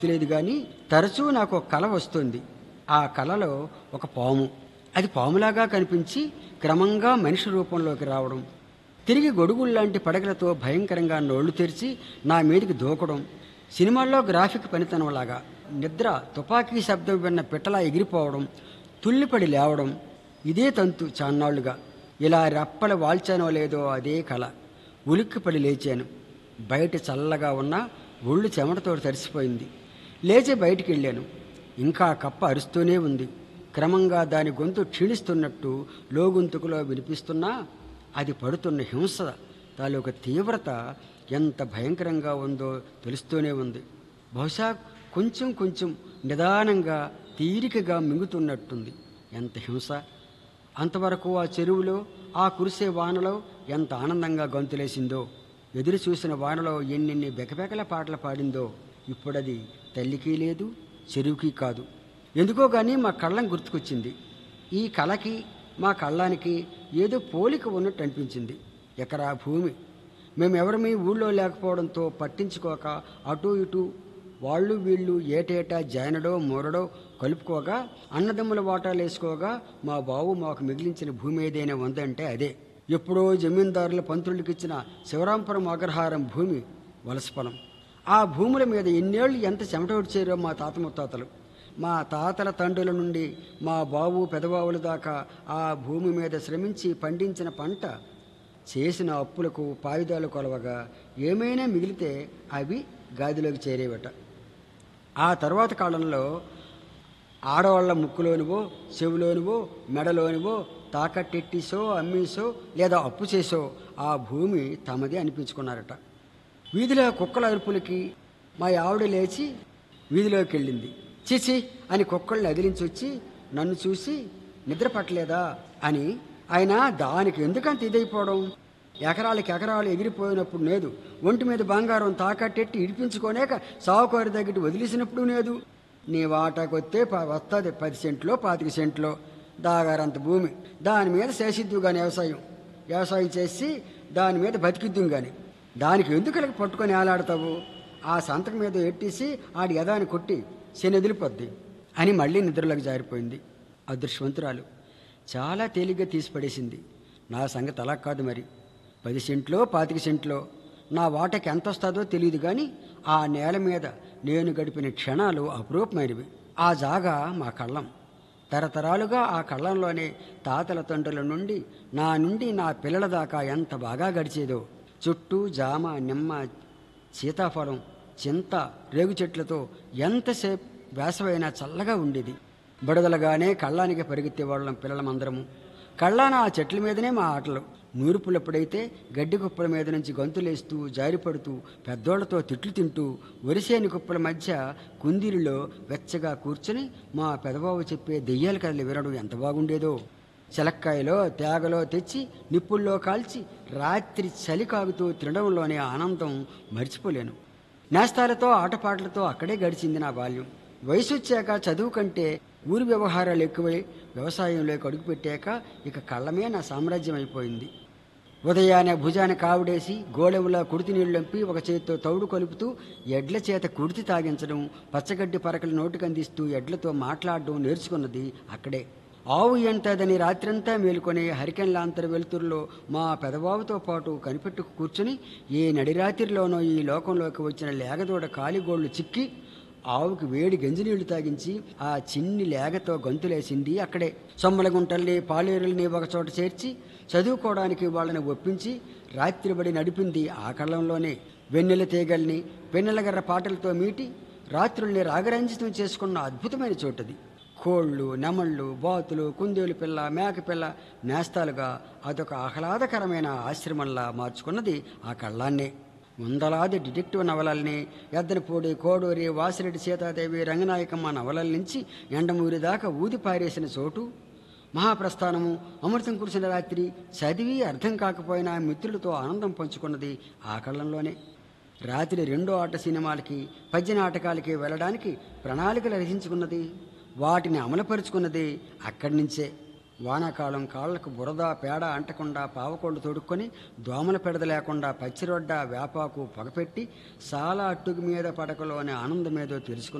తెలియదు కానీ తరచూ నాకు ఒక కళ వస్తుంది ఆ కళలో ఒక పాము అది పాములాగా కనిపించి క్రమంగా మనిషి రూపంలోకి రావడం తిరిగి గొడుగుల్లాంటి పడగలతో భయంకరంగా నోళ్లు తెరిచి నా మీదికి దూకడం సినిమాల్లో గ్రాఫిక్ పనితనంలాగా నిద్ర తుపాకీ శబ్దం విన్న పిట్టలా ఎగిరిపోవడం తుల్లిపడి లేవడం ఇదే తంతు చాన్నాళ్లుగా ఇలా రెప్పలు వాల్చానో లేదో అదే కళ ఉలిక్కిపడి లేచాను బయట చల్లగా ఉన్న ఒళ్ళు చెమటతో తడిసిపోయింది లేచి బయటికి వెళ్ళాను ఇంకా కప్ప అరుస్తూనే ఉంది క్రమంగా దాని గొంతు క్షీణిస్తున్నట్టు లోగొంతుకులో వినిపిస్తున్నా అది పడుతున్న హింస తాలూకు తీవ్రత ఎంత భయంకరంగా ఉందో తెలుస్తూనే ఉంది బహుశా కొంచెం కొంచెం నిదానంగా తీరికగా మింగుతున్నట్టుంది ఎంత హింస అంతవరకు ఆ చెరువులో ఆ కురిసే వానలో ఎంత ఆనందంగా గొంతులేసిందో ఎదురు చూసిన వానలో ఎన్నెన్ని బెకబెకల పాటలు పాడిందో ఇప్పుడది తల్లికి లేదు చెరువుకి కాదు ఎందుకో గాని మా కళ్ళం గుర్తుకొచ్చింది ఈ కళకి మా కళ్ళానికి ఏదో పోలిక ఉన్నట్టు అనిపించింది ఎకరా భూమి మేమెవరమీ ఊళ్ళో లేకపోవడంతో పట్టించుకోక అటు ఇటు వాళ్ళు వీళ్ళు ఏటేటా జానడో మూరడో కలుపుకోగా అన్నదమ్ముల వాటాలు వేసుకోగా మా బావు మాకు మిగిలించిన భూమి ఏదైనా ఉందంటే అదే ఎప్పుడో జమీందారుల పంతులకి ఇచ్చిన శివరాంపురం అగ్రహారం భూమి వలసపలం ఆ భూముల మీద ఎన్నేళ్ళు ఎంత చెమట వచ్చారో మా తాత ముత్తాతలు మా తాతల తండ్రుల నుండి మా బావు పెదబావుల దాకా ఆ భూమి మీద శ్రమించి పండించిన పంట చేసిన అప్పులకు పాయుధాలు కొలవగా ఏమైనా మిగిలితే అవి గాదిలోకి చేరేవట ఆ తర్వాత కాలంలో ఆడవాళ్ల ముక్కులోనివో చెవులోనివో మెడలోనివో తాకట్టెట్టిసో అమ్మీసో లేదా అప్పు చేసో ఆ భూమి తమది అనిపించుకున్నారట వీధిలో కుక్కల అరుపులకి మా ఆవిడ లేచి వీధిలోకి వెళ్ళింది చిచి అని కుక్కల్ని అదిలించి వచ్చి నన్ను చూసి నిద్ర పట్టలేదా అని ఆయన దానికి ఎందుకంత ఇదైపోవడం ఎకరాలకి ఎకరాలు ఎగిరిపోయినప్పుడు లేదు ఒంటి మీద బంగారం తాకట్టెట్టి ఇడిపించుకోలేక సావుకారి దగ్గర వదిలేసినప్పుడు లేదు నీ వాటాకొస్తే ప- వస్తుంది పది సెంట్లో పాతిక సెంట్లో దాగారంత భూమి దాని మీద చేసిద్దు కానీ వ్యవసాయం వ్యవసాయం చేసి దాని మీద బతికిద్దుం కానీ దానికి ఎందుకు ఇలా పట్టుకొని ఏలాడతావు ఆ సంతకం మీద ఎట్టేసి ఆడి యదాని కొట్టి శని వదిలిపోద్ది అని మళ్ళీ నిద్రలోకి జారిపోయింది అదృష్టవంతురాలు చాలా తేలిగ్గా తీసి పడేసింది నా సంగతి అలా కాదు మరి పది సెంట్లో పాతిక సెంట్లో నా వాటకి ఎంత వస్తుందో తెలియదు కానీ ఆ నేల మీద నేను గడిపిన క్షణాలు అపురూపమైనవి ఆ జాగా మా కళ్ళం తరతరాలుగా ఆ కళ్ళంలోనే తాతల తండ్రుల నుండి నా నుండి నా పిల్లల దాకా ఎంత బాగా గడిచేదో చుట్టూ జామ నిమ్మ సీతాఫలం చింత రేగు చెట్లతో ఎంతసేపు వేసవైనా చల్లగా ఉండేది బుడదలుగానే కళ్ళానికి పరిగెత్తేవాళ్ళం పిల్లలమందరము కళ్ళాన ఆ చెట్ల మీదనే మా ఆటలు నూర్పులప్పుడైతే గడ్డి కుప్పల మీద నుంచి గంతులేస్తూ జారిపడుతూ పెద్దోళ్లతో తిట్లు తింటూ వరిసేని కుప్పల మధ్య కుందీరిలో వెచ్చగా కూర్చుని మా పెదబాబు చెప్పే దెయ్యాల కథలు వినడం ఎంత బాగుండేదో చెలక్కాయలో తేగలో తెచ్చి నిప్పుల్లో కాల్చి రాత్రి చలి కాగుతూ తినడంలోనే ఆనందం మర్చిపోలేను నేస్తాలతో ఆటపాటలతో అక్కడే గడిచింది నా బాల్యం వయసు వచ్చాక చదువు కంటే ఊరి వ్యవహారాలు ఎక్కువై వ్యవసాయంలోకి అడుగుపెట్టాక ఇక కళ్ళమే నా సామ్రాజ్యం అయిపోయింది ఉదయాన్నే భుజాన కావుడేసి గోళెవులా కుడితి నీళ్లంపి ఒక చేతితో తౌడు కలుపుతూ ఎడ్ల చేత కుడితి తాగించడం పచ్చగడ్డి పరకలు నోటికందిస్తూ ఎడ్లతో మాట్లాడడం నేర్చుకున్నది అక్కడే ఆవు ఎంతదని రాత్రంతా మేలుకొని హరికెన్లాంతర వెలుతురులో మా పెదబాబుతో పాటు కనిపెట్టుకు కూర్చుని ఏ నడిరాత్రిలోనో ఈ లోకంలోకి వచ్చిన లేగదూడ కాలిగోళ్లు చిక్కి ఆవుకి వేడి గంజినీళ్లు తాగించి ఆ చిన్ని లేగతో గొంతులేసింది అక్కడే సొమ్మల గుంటల్ని పాలేరుల్ని ఒకచోట చేర్చి చదువుకోవడానికి వాళ్ళని ఒప్పించి రాత్రిబడి నడిపింది ఆ కళ్ళంలోనే వెన్నెల తీగల్ని వెన్నెలగర్ర పాటలతో మీటి రాత్రుల్ని రాగరంజితం చేసుకున్న అద్భుతమైన చోటది కోళ్ళు నెమళ్ళు బాతులు కుందేలు పిల్ల మేక పిల్ల నేస్తాలుగా అదొక ఆహ్లాదకరమైన ఆశ్రమంలా మార్చుకున్నది ఆ కళ్ళాన్నే వందలాది డిటెక్టివ్ నవలల్ని ఎద్దనపూడి కోడూరి వాసిరెడ్డి సీతాదేవి రంగనాయకమ్మ నవలల నుంచి ఎండమూరి దాకా ఊది పారేసిన చోటు మహాప్రస్థానము అమృతం కురిసిన రాత్రి చదివి అర్థం కాకపోయినా మిత్రులతో ఆనందం పంచుకున్నది ఆ కళ్ళంలోనే రాత్రి రెండో ఆట సినిమాలకి పద్య నాటకాలకి వెళ్ళడానికి ప్రణాళికలు రచించుకున్నది వాటిని అమలుపరుచుకున్నది అక్కడి నుంచే వానాకాలం కాళ్లకు బురద పేడ అంటకుండా పావకోళ్ళు తొడుక్కొని దోమల పెడద లేకుండా పచ్చిరొడ్డ వేపాకు పొగపెట్టి సాల అట్టుగు మీద పడకలోని ఆనందమేదో తెలుసుకుని